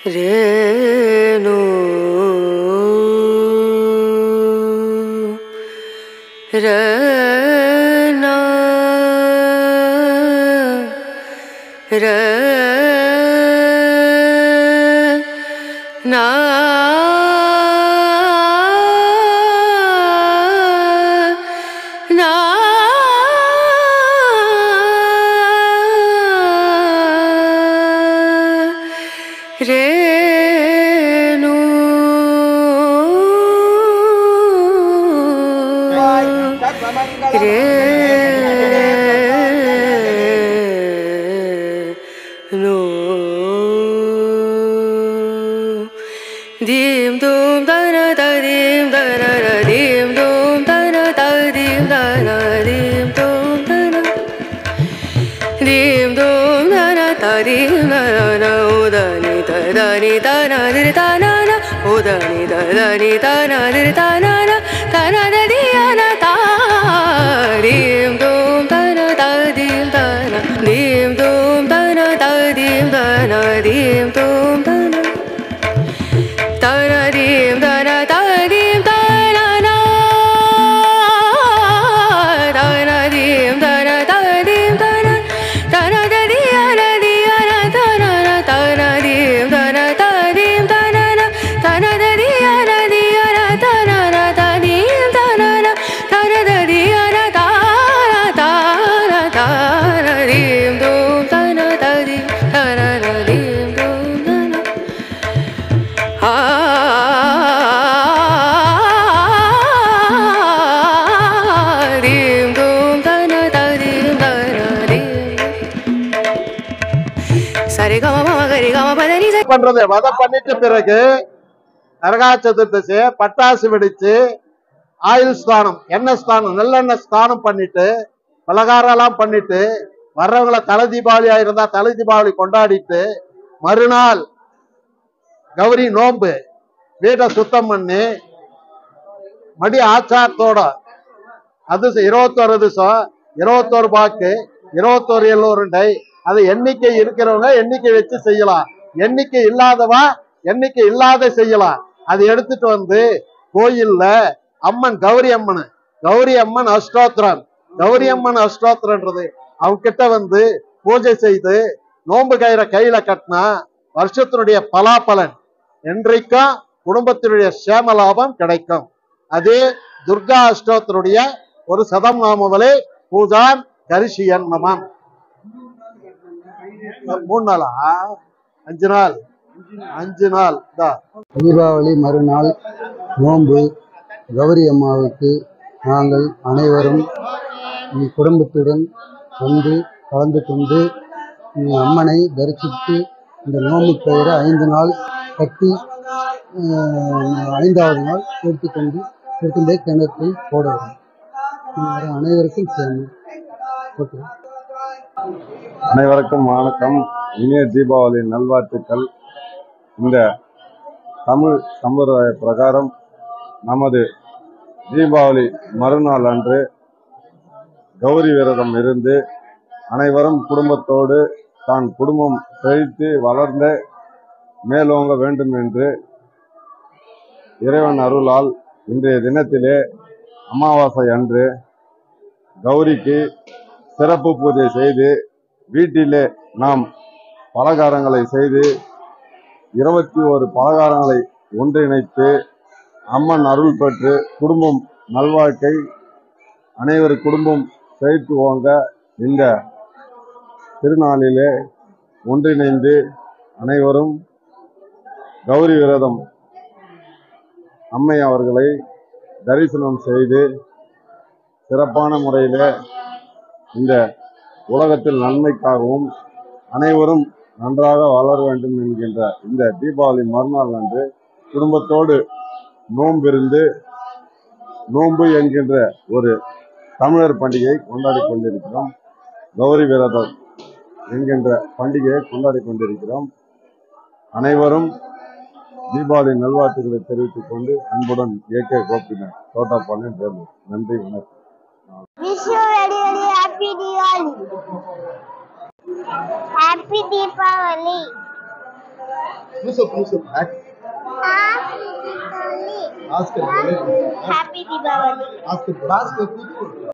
ரேணு ரேனா ரேனா நா ரேணு ரேணு தீம் தூம் தன ததீம் தன தீம் தூம் தன ததீம் தன தீம் தூம் தன தீம் தூம் தன ததீம் தன உதனி ததனி தன திரு தனன உதனி ததனி தன திரு தனன தன ததியன தாரீம் தூம் தன ததீம் தன தீம் தூம் தன ததீம் தன தீம் தூம் தன தனதீம் தன ததீம் தனன தனதீம் தன ததீம் தன தனததியன தியன தனன தனதீம் தன ததீம் தனன தனததியன தியன தனன ததீம் தனன தனததியன தான தான தானதீம் தூம் தன ததீம் தனதீம் தூம் தன ஆதீம் தூம் தன ததீம் தனதீம் சரி கம மம கரி கம பதனி சரி பண்றது வதம் பண்ணிட்ட பிறகு நரகா சதுர்தசி பட்டாசு வெடிச்சு ஆயில் ஸ்தானம் எண்ணெய் ஸ்தானம் நல்லெண்ணெய் ஸ்தானம் பண்ணிட்டு பலகாரம் எல்லாம் பண்ணிட்டு வர்றவங்கள தலை தீபாவளியா இருந்தா தலை தீபாவளி கொண்டாடிட்டு மறுநாள் கௌரி நோன்பு வீட்டை சுத்தம் பண்ணி மடி ஆச்சாரத்தோட அது இருபத்தோரு திவசம் இருபத்தோரு பாக்கு இருபத்தோரு எல்லோருண்டை அது எண்ணிக்கை இருக்கிறவங்க எண்ணிக்கை வச்சு செய்யலாம் எண்ணிக்கை இல்லாதவா எண்ணிக்கை இல்லாத செய்யலாம் அது எடுத்துட்டு வந்து கோயில்ல அம்மன் கௌரி அம்மன் கௌரி அம்மன் அஷ்டோத்திரம் கௌரி அம்மன் அஷ்டோத்திரன்றது அவங்க கிட்ட வந்து பூஜை செய்து நோன்பு கயிறை கையில கட்டினா வருஷத்தினுடைய பலாபலன் என்றைக்கும் குடும்பத்தினுடைய சேம லாபம் கிடைக்கும் அதே துர்கா அஷ்டோத்தினுடைய ஒரு சதம் நாமவலே பூஜான் கரிஷியன் மமம் மூணு நாளா அஞ்சு நாள் அஞ்சு நாள் தான் தீபாவளி மறுநாள் நோன்பு கௌரி அம்மாவுக்கு நாங்கள் அனைவரும் உம் குடும்பத்துடன் வந்து கலந்து கொண்டு உம் அம்மனை தரிசித்து இந்த நோன்பு கயிறை ஐந்து நாள் கட்டி அஹ், ஐந்தாவது நாள் எடுத்துக்கொண்டு எடுத்துக்கொண்டே கிணற்றில் போட வேண்டும் இது அனைவருக்கும் சேமம் ஓகே அனைவருக்கும் வணக்கம் இனிய தீபாவளி நல்வாழ்த்துக்கள் இந்த தமிழ் சம்பிரதாய பிரகாரம் நமது தீபாவளி மறுநாள் அன்று கௌரி விரதம் இருந்து அனைவரும் குடும்பத்தோடு தான் குடும்பம் செழித்து வளர்ந்த மேலோங்க வேண்டும் என்று இறைவன் அருளால் இன்றைய தினத்திலே அமாவாசை அன்று கௌரிக்கு சிறப்பு பூஜை செய்து வீட்டிலே நாம் பலகாரங்களை செய்து இருபத்தி ஒரு பலகாரங்களை ஒன்றிணைத்து அம்மன் அருள் பெற்று குடும்பம் நல்வாழ்க்கை அனைவர் குடும்பம் செழித்து ஓங்க இந்த திருநாளிலே ஒன்றிணைந்து அனைவரும் கௌரி விரதம் அம்மை அவர்களை தரிசனம் செய்து சிறப்பான முறையிலே இந்த உலகத்தில் நன்மைக்காகவும் அனைவரும் நன்றாக வளர வேண்டும் என்கின்ற இந்த தீபாவளி மறுநாள் அன்று குடும்பத்தோடு நோம்பிருந்து நோன்பு என்கின்ற ஒரு தமிழர் பண்டிகையை கொண்டாடி கொண்டிருக்கிறோம் கௌரி விரதம் என்கின்ற பண்டிகையை கொண்டாடி கொண்டிருக்கிறோம் அனைவரும் தீபாவளி நல்வாழ்த்துக்களை தெரிவித்துக் கொண்டு அன்புடன் ஏ கே கோபிநாத் தோட்டாப்பாளையம் பேர் நன்றி வணக்கம் Wish you very very happy Diwali. Happy Deepavali. Yusuf Yusuf Oscar happy Deepavali Oscar Oscar